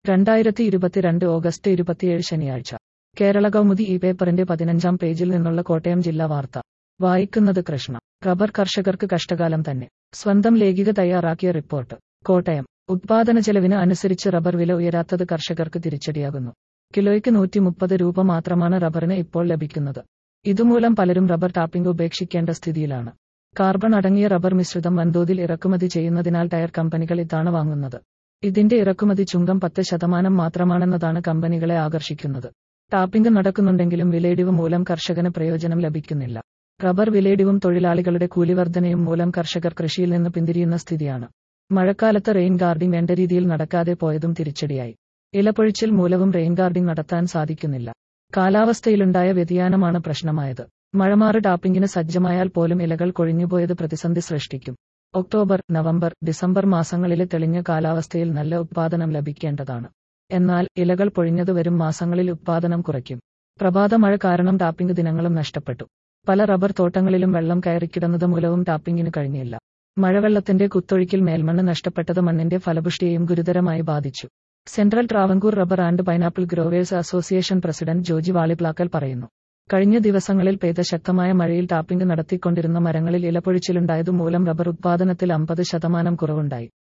രണ്ടായിരത്തി ഇരുപത്തിരണ്ട് ഓഗസ്റ്റ് ഇരുപത്തിയേഴ് ശനിയാഴ്ച കേരള കൗമുദി ഈ പേപ്പറിന്റെ പതിനഞ്ചാം പേജിൽ നിന്നുള്ള കോട്ടയം ജില്ലാ വാർത്ത വായിക്കുന്നത് കൃഷ്ണ റബ്ബർ കർഷകർക്ക് കഷ്ടകാലം തന്നെ സ്വന്തം ലേഖിക തയ്യാറാക്കിയ റിപ്പോർട്ട് കോട്ടയം ഉത്പാദന ചെലവിന് അനുസരിച്ച് റബ്ബർ വില ഉയരാത്തത് കർഷകർക്ക് തിരിച്ചടിയാകുന്നു കിലോയ്ക്ക് നൂറ്റി മുപ്പത് രൂപ മാത്രമാണ് റബ്ബറിന് ഇപ്പോൾ ലഭിക്കുന്നത് ഇതുമൂലം പലരും റബ്ബർ ടാപ്പിംഗ് ഉപേക്ഷിക്കേണ്ട സ്ഥിതിയിലാണ് കാർബൺ അടങ്ങിയ റബ്ബർ മിശ്രിതം വൻതോതിൽ ഇറക്കുമതി ചെയ്യുന്നതിനാൽ ടയർ കമ്പനികൾ ഇതാണ് വാങ്ങുന്നത് ഇതിന്റെ ഇറക്കുമതി ചുങ്കം പത്ത് ശതമാനം മാത്രമാണെന്നതാണ് കമ്പനികളെ ആകർഷിക്കുന്നത് ടാപ്പിംഗ് നടക്കുന്നുണ്ടെങ്കിലും വിലയിടിവ് മൂലം കർഷകന് പ്രയോജനം ലഭിക്കുന്നില്ല റബ്ബർ വിലയിടിവും തൊഴിലാളികളുടെ കൂലിവർദ്ധനയും മൂലം കർഷകർ കൃഷിയിൽ നിന്ന് പിന്തിരിയുന്ന സ്ഥിതിയാണ് മഴക്കാലത്ത് റെയിൻ ഗാർഡിംഗ് വേണ്ട രീതിയിൽ നടക്കാതെ പോയതും തിരിച്ചടിയായി ഇലപ്പൊഴിച്ചിൽ മൂലവും റെയിൻ ഗാർഡിംഗ് നടത്താൻ സാധിക്കുന്നില്ല കാലാവസ്ഥയിലുണ്ടായ വ്യതിയാനമാണ് പ്രശ്നമായത് മഴമാറ് ടാപ്പിംഗിന് സജ്ജമായാൽ പോലും ഇലകൾ കൊഴിഞ്ഞുപോയത് പ്രതിസന്ധി സൃഷ്ടിക്കും ഒക്ടോബർ നവംബർ ഡിസംബർ മാസങ്ങളിലെ തെളിഞ്ഞ കാലാവസ്ഥയിൽ നല്ല ഉത്പാദനം ലഭിക്കേണ്ടതാണ് എന്നാൽ ഇലകൾ പൊഴിഞ്ഞത് വരും മാസങ്ങളിൽ ഉത്പാദനം കുറയ്ക്കും പ്രഭാത മഴ കാരണം ടാപ്പിംഗ് ദിനങ്ങളും നഷ്ടപ്പെട്ടു പല റബ്ബർ തോട്ടങ്ങളിലും വെള്ളം കയറിക്കിടന്നത് മൂലവും ടാപ്പിംഗിന് കഴിഞ്ഞില്ല മഴവെള്ളത്തിന്റെ കുത്തൊഴുക്കിൽ മേൽമണ്ണ് നഷ്ടപ്പെട്ടത് മണ്ണിന്റെ ഫലപുഷ്ടിയെയും ഗുരുതരമായി ബാധിച്ചു central Travancore rubber and pineapple growers association president Joji Valiplakkal പറയുന്നു കഴിഞ്ഞ ദിവസങ്ങളിൽ പെയ്ത ശക്തമായ മഴയിൽ ടാപ്പിംഗ് നടത്തിക്കൊണ്ടിരുന്ന മരങ്ങളിൽ ഇലപ്പൊഴിച്ചിലുണ്ടായതു മൂലം റബ്ബർ ഉത്പാദനത്തിൽ അമ്പത് ശതമാനം കുറവുണ്ടായി